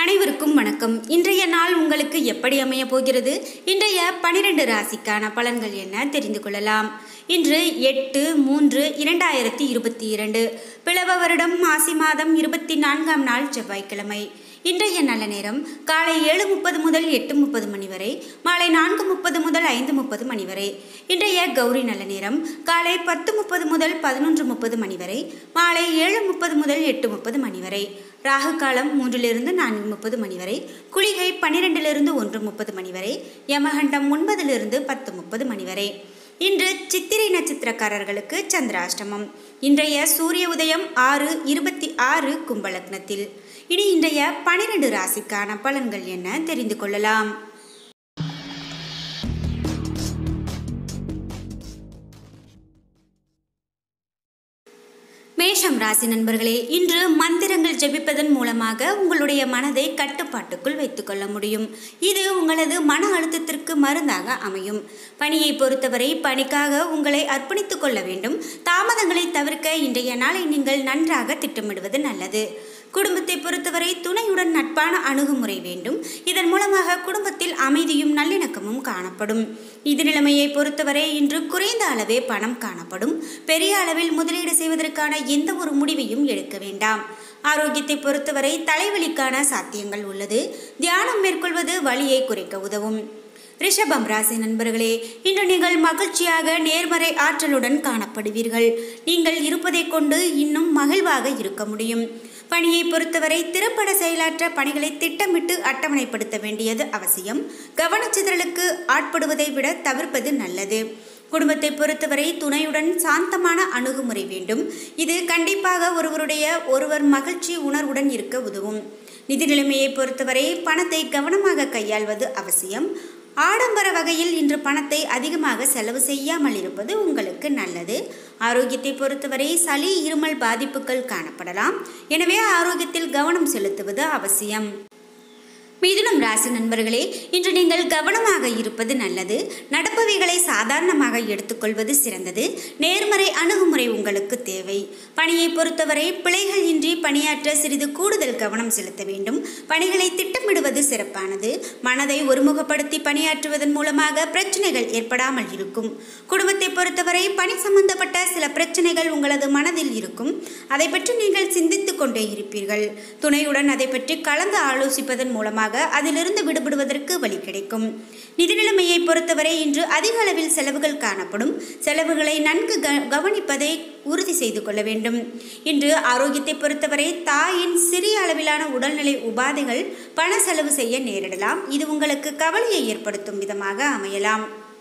அனைவருக்கும் வணக்கம் இன்றைய நாள் உங்களுக்கு எப்படி அமைய போகிறது இன்றைய பனிரெண்டு ராசிக்கான பலன்கள் என்ன தெரிந்து கொள்ளலாம் இன்று எட்டு மூன்று இரண்டாயிரத்தி இருபத்தி இரண்டு பிளவ வருடம் மாசி மாதம் இருபத்தி நான்காம் நாள் செவ்வாய்க்கிழமை இன்றைய நல்ல நேரம் காலை ஏழு முப்பது முதல் எட்டு முப்பது மணி வரை மாலை நான்கு முப்பது முதல் ஐந்து முப்பது மணி வரை இன்றைய கௌரி நல்ல நேரம் காலை பத்து முப்பது முதல் பதினொன்று முப்பது மணி வரை மாலை ஏழு முப்பது முதல் எட்டு முப்பது மணி வரை ராகு காலம் மூன்றிலிருந்து நான்கு முப்பது மணி வரை குளிகை பன்னிரெண்டிலிருந்து ஒன்று முப்பது மணி வரை யமகண்டம் ஒன்பதிலிருந்து பத்து முப்பது மணி வரை இன்று சித்திரை நட்சத்திரக்காரர்களுக்கு சந்திராஷ்டமம் இன்றைய சூரிய உதயம் ஆறு இருபத்தி ஆறு கும்பலக்னத்தில் இனி இன்றைய பனிரெண்டு ராசிக்கான பலன்கள் என்ன தெரிந்து கொள்ளலாம் மேஷம் ராசி நண்பர்களே இன்று மந்திரங்கள் ஜெபிப்பதன் மூலமாக உங்களுடைய மனதை கட்டுப்பாட்டுக்குள் வைத்துக்கொள்ள முடியும் இது உங்களது மன அழுத்தத்திற்கு மருந்தாக அமையும் பணியை பொறுத்தவரை பணிக்காக உங்களை அர்ப்பணித்துக் கொள்ள வேண்டும் தாமதங்களை தவிர்க்க இன்றைய நாளை நீங்கள் நன்றாக திட்டமிடுவது நல்லது குடும்பத்தை பொறுத்தவரை துணையுடன் நட்பான அணுகுமுறை வேண்டும் இதன் மூலமாக குடும்பத்தில் அமைதியும் நல்லிணக்கமும் காணப்படும் இது நிலைமையை பொறுத்தவரை இன்று குறைந்த அளவே பணம் காணப்படும் பெரிய அளவில் முதலீடு செய்வதற்கான எந்த ஒரு முடிவையும் எடுக்க வேண்டாம் ஆரோக்கியத்தை பொறுத்தவரை தலைவலிக்கான சாத்தியங்கள் உள்ளது தியானம் மேற்கொள்வது வலியை குறைக்க உதவும் ரிஷபம் ராசி நண்பர்களே இன்று நீங்கள் மகிழ்ச்சியாக நேர்மறை ஆற்றலுடன் காணப்படுவீர்கள் நீங்கள் இருப்பதை கொண்டு இன்னும் மகிழ்வாக இருக்க முடியும் பணியை பொறுத்தவரை திறம்பட செயலாற்ற பணிகளை திட்டமிட்டு அட்டவணைப்படுத்த வேண்டியது அவசியம் கவனச்சிதறலுக்கு ஆட்படுவதை விட தவிர்ப்பது நல்லது குடும்பத்தை பொறுத்தவரை துணையுடன் சாந்தமான அணுகுமுறை வேண்டும் இது கண்டிப்பாக ஒருவருடைய ஒருவர் மகிழ்ச்சி உணர்வுடன் இருக்க உதவும் நிதி நிலைமையை பொறுத்தவரை பணத்தை கவனமாக கையாள்வது அவசியம் ஆடம்பர வகையில் இன்று பணத்தை அதிகமாக செலவு செய்யாமல் இருப்பது உங்களுக்கு நல்லது ஆரோக்கியத்தை பொறுத்தவரை சளி இருமல் பாதிப்புகள் காணப்படலாம் எனவே ஆரோக்கியத்தில் கவனம் செலுத்துவது அவசியம் மிதுனம் ராசி நண்பர்களே இன்று நீங்கள் கவனமாக இருப்பது நல்லது நடப்பவைகளை சாதாரணமாக எடுத்துக்கொள்வது சிறந்தது நேர்மறை அணுகுமுறை உங்களுக்கு தேவை பணியை பொறுத்தவரை பிழைகள் இன்றி பணியாற்ற சிறிது கூடுதல் கவனம் செலுத்த வேண்டும் பணிகளை திட்டமிடுவது சிறப்பானது மனதை ஒருமுகப்படுத்தி பணியாற்றுவதன் மூலமாக பிரச்சனைகள் ஏற்படாமல் இருக்கும் குடும்பத்தை பொறுத்தவரை பணி சம்பந்தப்பட்ட சில பிரச்சனைகள் உங்களது மனதில் இருக்கும் அதை பற்றி நீங்கள் சிந்தித்துக் கொண்டே இருப்பீர்கள் துணையுடன் அதை பற்றி கலந்து ஆலோசிப்பதன் மூலமாக மூலமாக அதிலிருந்து விடுபடுவதற்கு வழி கிடைக்கும் நிதி நிலைமையை பொறுத்தவரை இன்று அதிக அளவில் செலவுகள் காணப்படும் செலவுகளை நன்கு க கவனிப்பதை உறுதி செய்து கொள்ள வேண்டும் இன்று ஆரோக்கியத்தை பொறுத்தவரை தாயின் சிறிய அளவிலான உடல்நிலை உபாதைகள் பண செலவு செய்ய நேரிடலாம் இது உங்களுக்கு கவலையை ஏற்படுத்தும் விதமாக அமையலாம்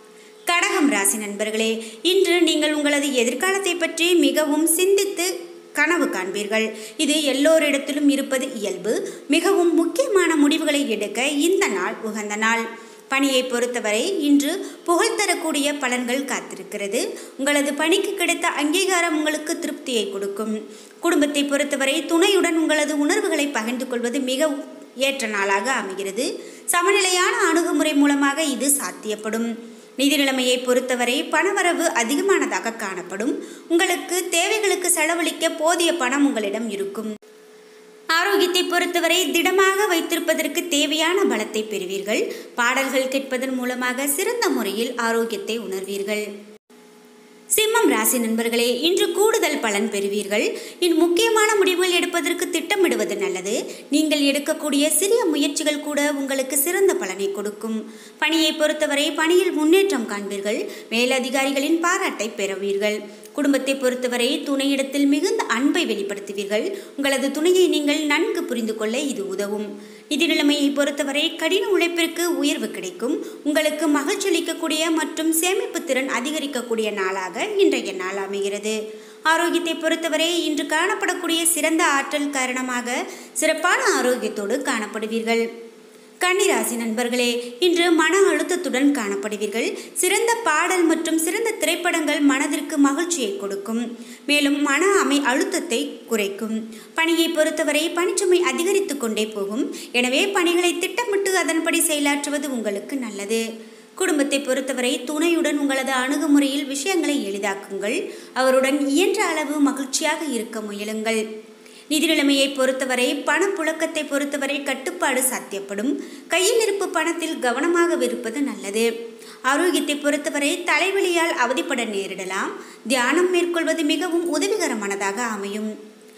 கடகம் ராசி நண்பர்களே இன்று நீங்கள் உங்களது எதிர்காலத்தை பற்றி மிகவும் சிந்தித்து கனவு காண்பீர்கள் இது எல்லோரிடத்திலும் இருப்பது இயல்பு மிகவும் முக்கியமான முடிவுகளை எடுக்க இந்த நாள் உகந்த நாள் பணியை பொறுத்தவரை இன்று புகழ் தரக்கூடிய பலன்கள் காத்திருக்கிறது உங்களது பணிக்கு கிடைத்த அங்கீகாரம் உங்களுக்கு திருப்தியை கொடுக்கும் குடும்பத்தை பொறுத்தவரை துணையுடன் உங்களது உணர்வுகளை பகிர்ந்து கொள்வது மிகவும் ஏற்ற நாளாக அமைகிறது சமநிலையான அணுகுமுறை மூலமாக இது சாத்தியப்படும் நிதி நிலைமையை பொறுத்தவரை பணவரவு அதிகமானதாக காணப்படும் உங்களுக்கு தேவைகளுக்கு செலவழிக்க போதிய பணம் உங்களிடம் இருக்கும் ஆரோக்கியத்தை பொறுத்தவரை திடமாக வைத்திருப்பதற்கு தேவையான பலத்தை பெறுவீர்கள் பாடல்கள் கேட்பதன் மூலமாக சிறந்த முறையில் ஆரோக்கியத்தை உணர்வீர்கள் சிம்மம் ராசி நண்பர்களே இன்று கூடுதல் பலன் பெறுவீர்கள் இன் முக்கியமான முடிவுகள் எடுப்பதற்கு திட்டமிடுவது நல்லது நீங்கள் எடுக்கக்கூடிய சிறிய முயற்சிகள் கூட உங்களுக்கு சிறந்த பலனை கொடுக்கும் பணியை பொறுத்தவரை பணியில் முன்னேற்றம் காண்பீர்கள் மேலதிகாரிகளின் பாராட்டை பெறுவீர்கள் குடும்பத்தை பொறுத்தவரை துணையிடத்தில் மிகுந்த அன்பை வெளிப்படுத்துவீர்கள் உங்களது துணையை நீங்கள் நன்கு புரிந்து கொள்ள இது உதவும் நிதி நிலைமையை பொறுத்தவரை கடின உழைப்பிற்கு உயர்வு கிடைக்கும் உங்களுக்கு மகிழ்ச்சி அளிக்கக்கூடிய மற்றும் சேமிப்பு திறன் அதிகரிக்கக்கூடிய நாளாக இன்றைய நாள் அமைகிறது ஆரோக்கியத்தை பொறுத்தவரை இன்று காணப்படக்கூடிய சிறந்த ஆற்றல் காரணமாக சிறப்பான ஆரோக்கியத்தோடு காணப்படுவீர்கள் கன்னிராசி நண்பர்களே இன்று மன அழுத்தத்துடன் காணப்படுவீர்கள் சிறந்த பாடல் மற்றும் சிறந்த திரைப்படங்கள் மனதிற்கு மகிழ்ச்சியை கொடுக்கும் மேலும் மன அமை அழுத்தத்தை குறைக்கும் பணியை பொறுத்தவரை பணிச்சுமை அதிகரித்து கொண்டே போகும் எனவே பணிகளை திட்டமிட்டு அதன்படி செயலாற்றுவது உங்களுக்கு நல்லது குடும்பத்தை பொறுத்தவரை துணையுடன் உங்களது அணுகுமுறையில் விஷயங்களை எளிதாக்குங்கள் அவருடன் இயன்ற அளவு மகிழ்ச்சியாக இருக்க முயலுங்கள் நிதி நிலைமையை பொறுத்தவரை பணப்புழக்கத்தை பொறுத்தவரை கட்டுப்பாடு சாத்தியப்படும் கையில் இருப்பு பணத்தில் கவனமாக இருப்பது நல்லது ஆரோக்கியத்தை பொறுத்தவரை தலைவலியால் அவதிப்பட நேரிடலாம் தியானம் மேற்கொள்வது மிகவும் உதவிகரமானதாக அமையும்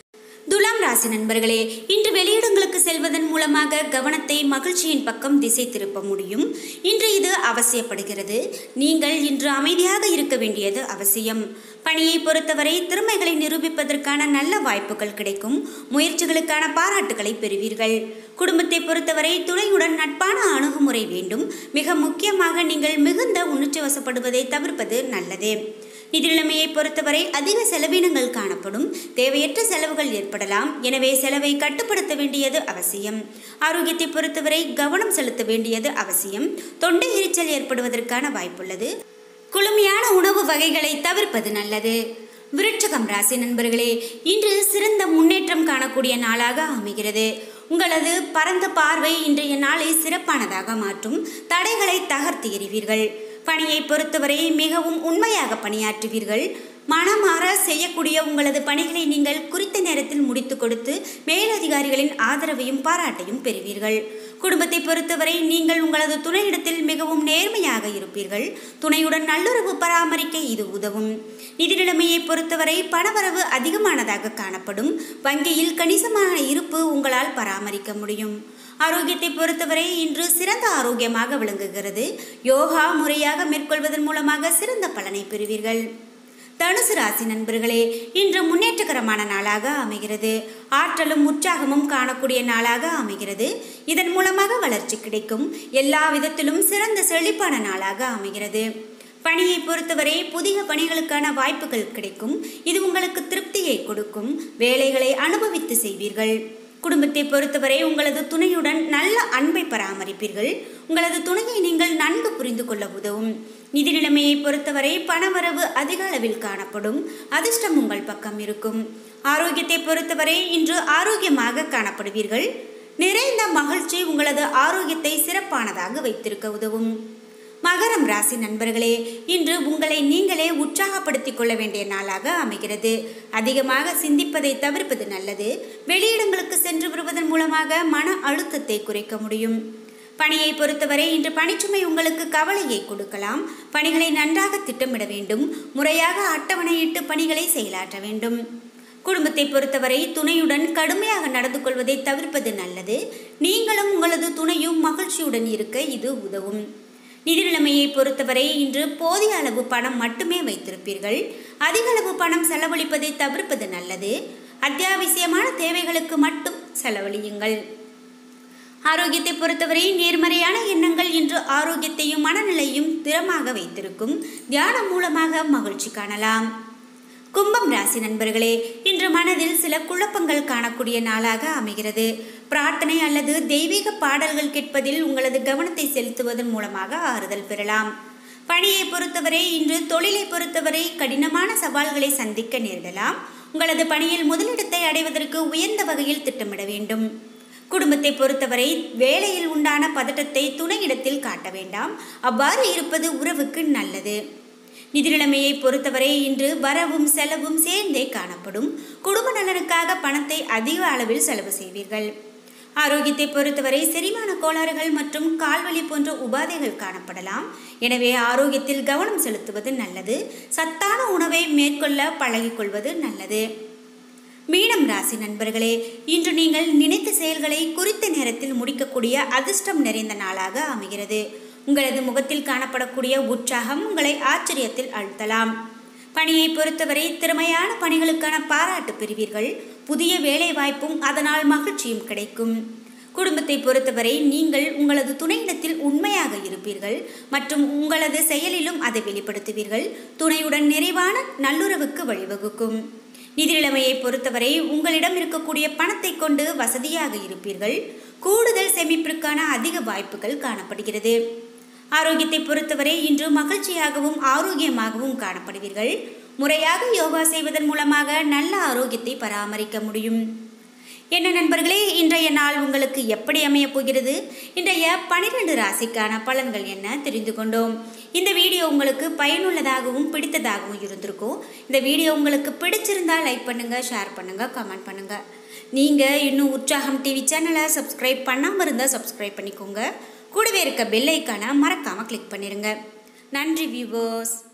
துலாம் ராசி நண்பர்களே இன்று வெளியிடங்களுக்கு செல்வதன் மூலமாக கவனத்தை மகிழ்ச்சியின் பக்கம் திசை திருப்ப முடியும் இன்று இது அவசியப்படுகிறது நீங்கள் இன்று அமைதியாக இருக்க வேண்டியது அவசியம் பணியை பொறுத்தவரை திறமைகளை நிரூபிப்பதற்கான நல்ல வாய்ப்புகள் கிடைக்கும் முயற்சிகளுக்கான பாராட்டுகளை பெறுவீர்கள் குடும்பத்தை பொறுத்தவரை துணையுடன் நட்பான அணுகுமுறை வேண்டும் மிக முக்கியமாக நீங்கள் மிகுந்த உணர்ச்சி வசப்படுவதை தவிர்ப்பது நல்லது நிதி நிலைமையை பொறுத்தவரை அதிக செலவினங்கள் காணப்படும் தேவையற்ற செலவுகள் ஏற்படலாம் எனவே செலவை கட்டுப்படுத்த வேண்டியது அவசியம் ஆரோக்கியத்தை பொறுத்தவரை கவனம் செலுத்த வேண்டியது அவசியம் தொண்டை எரிச்சல் ஏற்படுவதற்கான வாய்ப்புள்ளது குளுமையான உணவு வகைகளை தவிர்ப்பது நல்லது விருட்சகம் ராசி நண்பர்களே இன்று சிறந்த முன்னேற்றம் காணக்கூடிய நாளாக அமைகிறது உங்களது பரந்த பார்வை இன்றைய நாளை சிறப்பானதாக மாற்றும் தடைகளை தகர்த்து எறிவீர்கள் பணியை பொறுத்தவரை மிகவும் உண்மையாக பணியாற்றுவீர்கள் மனமாற செய்யக்கூடிய உங்களது பணிகளை நீங்கள் குறித்த நேரத்தில் முடித்து கொடுத்து மேலதிகாரிகளின் ஆதரவையும் பாராட்டையும் பெறுவீர்கள் குடும்பத்தை பொறுத்தவரை நீங்கள் உங்களது துணையிடத்தில் மிகவும் நேர்மையாக இருப்பீர்கள் துணையுடன் நல்லுறவு பராமரிக்க இது உதவும் நிதி நிலைமையை பொறுத்தவரை பணவரவு அதிகமானதாக காணப்படும் வங்கியில் கணிசமான இருப்பு உங்களால் பராமரிக்க முடியும் ஆரோக்கியத்தை பொறுத்தவரை இன்று சிறந்த ஆரோக்கியமாக விளங்குகிறது யோகா முறையாக மேற்கொள்வதன் மூலமாக சிறந்த பலனை பெறுவீர்கள் தனுசு ராசி நண்பர்களே இன்று முன்னேற்றகரமான நாளாக அமைகிறது ஆற்றலும் உற்சாகமும் காணக்கூடிய நாளாக அமைகிறது இதன் மூலமாக வளர்ச்சி கிடைக்கும் எல்லா விதத்திலும் சிறந்த செழிப்பான நாளாக அமைகிறது பணியை பொறுத்தவரை புதிய பணிகளுக்கான வாய்ப்புகள் கிடைக்கும் இது உங்களுக்கு திருப்தியை கொடுக்கும் வேலைகளை அனுபவித்து செய்வீர்கள் குடும்பத்தை பொறுத்தவரை உங்களது துணையுடன் நல்ல அன்பை பராமரிப்பீர்கள் உங்களது துணையை நீங்கள் நன்கு புரிந்து கொள்ள உதவும் நிதி நிலைமையை பொறுத்தவரை பணவரவு அதிக அளவில் காணப்படும் அதிர்ஷ்டம் உங்கள் பக்கம் இருக்கும் ஆரோக்கியத்தை பொறுத்தவரை இன்று ஆரோக்கியமாக காணப்படுவீர்கள் நிறைந்த மகிழ்ச்சி உங்களது ஆரோக்கியத்தை சிறப்பானதாக வைத்திருக்க உதவும் மகரம் ராசி நண்பர்களே இன்று உங்களை நீங்களே உற்சாகப்படுத்திக் கொள்ள வேண்டிய நாளாக அமைகிறது அதிகமாக சிந்திப்பதை தவிர்ப்பது நல்லது வெளியிடங்களுக்கு சென்று வருவதன் மூலமாக மன அழுத்தத்தை குறைக்க முடியும் பணியை பொறுத்தவரை இன்று பணிச்சுமை உங்களுக்கு கவலையை கொடுக்கலாம் பணிகளை நன்றாக திட்டமிட வேண்டும் முறையாக அட்டவணையிட்டு பணிகளை செயலாற்ற வேண்டும் குடும்பத்தை பொறுத்தவரை துணையுடன் கடுமையாக நடந்து கொள்வதை தவிர்ப்பது நல்லது நீங்களும் உங்களது துணையும் மகிழ்ச்சியுடன் இருக்க இது உதவும் நிதி நிலைமையை பொறுத்தவரை இன்று போதிய அளவு பணம் மட்டுமே வைத்திருப்பீர்கள் அதிக அளவு பணம் செலவழிப்பதை தவிர்ப்பது நல்லது அத்தியாவசியமான தேவைகளுக்கு மட்டும் செலவழியுங்கள் ஆரோக்கியத்தை பொறுத்தவரை நேர்மறையான எண்ணங்கள் இன்று ஆரோக்கியத்தையும் மனநிலையும் திறமாக வைத்திருக்கும் தியானம் மூலமாக மகிழ்ச்சி காணலாம் கும்பம் ராசி நண்பர்களே இன்று மனதில் சில குழப்பங்கள் காணக்கூடிய நாளாக அமைகிறது பிரார்த்தனை அல்லது தெய்வீக பாடல்கள் கேட்பதில் உங்களது கவனத்தை செலுத்துவதன் மூலமாக ஆறுதல் பெறலாம் பணியை பொறுத்தவரை இன்று தொழிலை பொறுத்தவரை கடினமான சவால்களை சந்திக்க நேரிடலாம் உங்களது பணியில் முதலிடத்தை அடைவதற்கு உயர்ந்த வகையில் திட்டமிட வேண்டும் குடும்பத்தை பொறுத்தவரை வேலையில் உண்டான பதட்டத்தை துணையிடத்தில் காட்ட வேண்டாம் அவ்வாறு இருப்பது உறவுக்கு நல்லது நிதி நிலைமையை பொறுத்தவரை இன்று வரவும் செலவும் சேர்ந்தே காணப்படும் குடும்ப நலனுக்காக பணத்தை அதிக அளவில் செலவு செய்வீர்கள் ஆரோக்கியத்தை பொறுத்தவரை செரிமான கோளாறுகள் மற்றும் கால்வலி போன்ற உபாதைகள் காணப்படலாம் எனவே ஆரோக்கியத்தில் கவனம் செலுத்துவது நல்லது சத்தான உணவை மேற்கொள்ள பழகிக்கொள்வது நல்லது மீனம் ராசி நண்பர்களே இன்று நீங்கள் நினைத்த செயல்களை குறித்த நேரத்தில் முடிக்கக்கூடிய அதிர்ஷ்டம் நிறைந்த நாளாக அமைகிறது உங்களது முகத்தில் காணப்படக்கூடிய உற்சாகம் உங்களை ஆச்சரியத்தில் அழுத்தலாம் பணியை பொறுத்தவரை திறமையான பணிகளுக்கான பாராட்டு பெறுவீர்கள் புதிய வேலை வாய்ப்பும் அதனால் மகிழ்ச்சியும் கிடைக்கும் குடும்பத்தை பொறுத்தவரை நீங்கள் உங்களது துணையிடத்தில் உண்மையாக இருப்பீர்கள் மற்றும் உங்களது செயலிலும் அதை வெளிப்படுத்துவீர்கள் துணையுடன் நிறைவான நல்லுறவுக்கு வழிவகுக்கும் நிதி நிலைமையை பொறுத்தவரை உங்களிடம் இருக்கக்கூடிய பணத்தை கொண்டு வசதியாக இருப்பீர்கள் கூடுதல் சேமிப்பிற்கான அதிக வாய்ப்புகள் காணப்படுகிறது ஆரோக்கியத்தை பொறுத்தவரை இன்று மகிழ்ச்சியாகவும் ஆரோக்கியமாகவும் காணப்படுவீர்கள் முறையாக யோகா செய்வதன் மூலமாக நல்ல ஆரோக்கியத்தை பராமரிக்க முடியும் என்ன நண்பர்களே இன்றைய நாள் உங்களுக்கு எப்படி அமையப் போகிறது இன்றைய பனிரெண்டு ராசிக்கான பலன்கள் என்ன தெரிந்து கொண்டோம் இந்த வீடியோ உங்களுக்கு பயனுள்ளதாகவும் பிடித்ததாகவும் இருந்திருக்கும் இந்த வீடியோ உங்களுக்கு பிடிச்சிருந்தா லைக் பண்ணுங்க ஷேர் பண்ணுங்க கமெண்ட் பண்ணுங்க நீங்கள் இன்னும் உற்சாகம் டிவி சேனலை சப்ஸ்கிரைப் பண்ணாமல் இருந்தால் சப்ஸ்கிரைப் பண்ணிக்கோங்க கூடவே இருக்க பெல் ஐக்கானை மறக்காமல் கிளிக் பண்ணிடுங்க நன்றி வியூவர்ஸ்